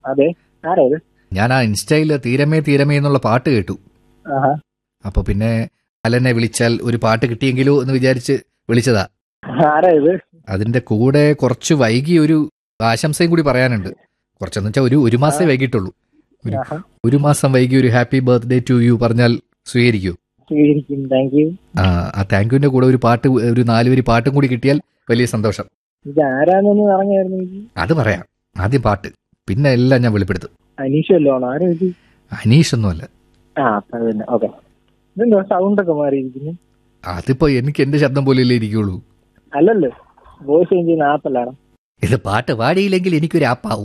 അതെ ആരാ ഇത് ഞാൻ ആ ഇൻസ്റ്റയിൽ തീരമേ തീരമേ എന്നുള്ള പാട്ട് കേട്ടു ആഹാ അപ്പൊ പിന്നെ അലനെ വിളിച്ചാൽ ഒരു പാട്ട് കിട്ടിയെങ്കിലോ എന്ന് വിചാരിച്ച് വിളിച്ചതാ ആരാ ഇത് അതിന്റെ കൂടെ കുറച്ച് വൈകി ഒരു ആശംസയും കൂടി പറയാനുണ്ട് കുറച്ചെന്ന് വെച്ചാൽ ഒരു ഒരു മാസേ വൈകിട്ടുള്ളൂ ഒരു ആഹാ ഒരു മാസം വൈകി ഒരു ഹാപ്പി ബർത്ത്ഡേ ടു യു പറഞ്ഞാൽ സ്വീകരിക്കൂ സ്വീകരിക്കും താങ്ക് യു ആ ആ താങ്ക് യുവിന്റെ കൂടെ ഒരു പാട്ട് ഒരു നാലുവരി പാട്ടും കൂടി കിട്ടിയാൽ വലിയ സന്തോഷം ഇത് ആരാന്നൊന്ന് പറഞ്ഞായിരുന്നു എനിക്ക് അത് പറയാം ആദ്യം പാട്ട് പിന്നെ എല്ലാം ഞാൻ വെളിപ്പെടുത്തും അനീഷല്ലോ ആണോ ആരാ ഇത് അനീഷ് ഒന്നുമല്ല ആ അപ്പൊ അത് തന്നെ ഓക്കെ ഇതെന്തോ സൗണ്ട് ഒക്കെ മാറിയിരിക്കുന്നു അതിപ്പോ എനിക്ക് എന്റെ ശബ്ദം പോലെയല്ലേ ഇരിക്കുള്ളൂ അല്ലല്ലോ വോയിസ് ചേഞ്ച് ചെയ്യുന്ന ആപ്പല്ലാണ് ഇത് പാട്ട് പാടിയില്ലെങ്കിൽ എനിക്കൊരു ആപ്പാവും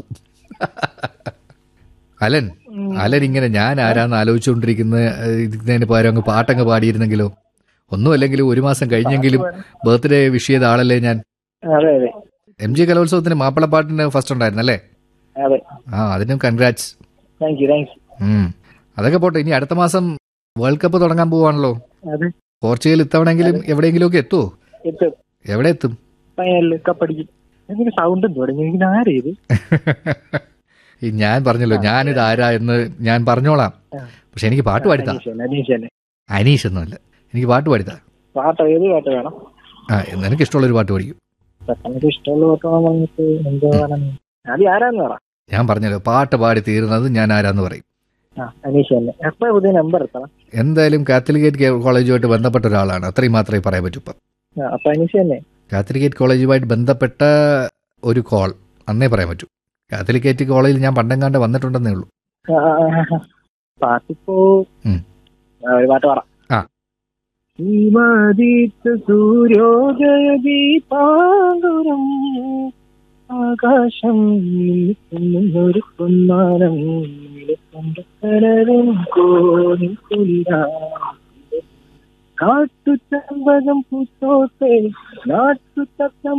അലൻ അലൻ ഇങ്ങനെ ഞാൻ ആരാന്ന് ആലോചിച്ചുകൊണ്ടിരിക്കുന്ന ഏഹ്, ഇതിന് പകരം അങ്ങ് പാട്ടങ്ങ് പാടിയിരുന്നെങ്കിലോ ഒന്നുമല്ലെങ്കിലും ഒരു മാസം കഴിഞ്ഞെങ്കിലും ബർത്ത്ഡേ വിഷ് ചെയ്ത ആളല്ലേ ഞാൻ അതെ അതെ എം ജി കലോത്സവത്തിന് മാപ്പിളപ്പാട്ടിന് ഫസ്റ്റ് ഉണ്ടായിരുന്നല്ലേ അതെ ആ അതിനും congrats thank you thank you ഉം. അതൊക്കെ പോട്ടെ ഇനി അടുത്ത മാസം വേൾഡ് കപ്പ് തുടങ്ങാൻ പോവാണല്ലോ അതെ പോർച്ചുഗൽ ഇത്തവണെങ്കിലും എവിടെയെങ്കിലും ഒക്കെ എത്തുമോ എത്തും എവിടെ എത്തും ഫൈനലിൽ കപ്പടിക്കും എന്തൊരു സൗണ്ട് തുടങ്ങി എനിക്ക് ആരാ ഇത് ഈ ഞാൻ പറഞ്ഞല്ലോ ഞാനിത് ആരാ എന്ന് ഞാൻ പറഞ്ഞോളാം ആ. പക്ഷെ എനിക്ക് പാട്ട് പാടിത്താ അനീഷ് തന്നെ അനീഷ് തന്നെ അനീഷ് ഒന്നുമല്ല എനിക്ക് പാട്ട് പാടിത്താ പാട്ട് ഏത് പാട്ട് വേണം ആ നിനക്ക് ഇഷ്ടമുള്ള ഒരു പാട്ട് പാടിക്കും പെട്ടെന്ന് ഇഷ്ടമുള്ള പാട്ട് വേണം പറഞ്ഞിട്ട് എന്തോ വേണം ആദ്യം ആരാന്ന് പറ ഞാൻ പറഞ്ഞല്ലോ പാട്ട് പാടി തീരുന്നത് ഞാൻ ആരാന്ന് പറയും ആ അനീഷ് തന്നെ എപ്പോ പുതിയ നമ്പർ എത്തണം എന്തായാലും കാത്തലിക്കേറ്റ് കോളേജുമായിട്ട് ബന്ധപ്പെട്ട ഒരാളാണ് അത്രയും മാത്രമേ പറയാൻ പറ്റൂ ഇപ്പം ആ, അപ്പൊ അനീഷ് തന്നെ കാത്തലിക്കേറ്റ് കോളേജുമായിട്ട് ബന്ധപ്പെട്ട ഒരു കോൾ അന്നേ പറയാൻ പറ്റൂ കാത്തലിക്കേറ്റ് കോളേജിൽ ഞാൻ പണ്ടെങ്ങാണ്ട് വന്നിട്ടുണ്ടെന്നേ ഉള്ളൂ ആ, ആ, ആ, ആ. പാട്ടിപ്പോ ഉം. ആ, ഒരു പാട്ട് പറ ആ. ഹിമദീപ്ത സൂര്യോദയ ദീപാങ്കുരം ആകാശം ഒരു പൊന്മാനം കനവും കോരി കാട്ടു ചമ്പകം പൂത്തോട്ടെ നാട്ടു തക്കം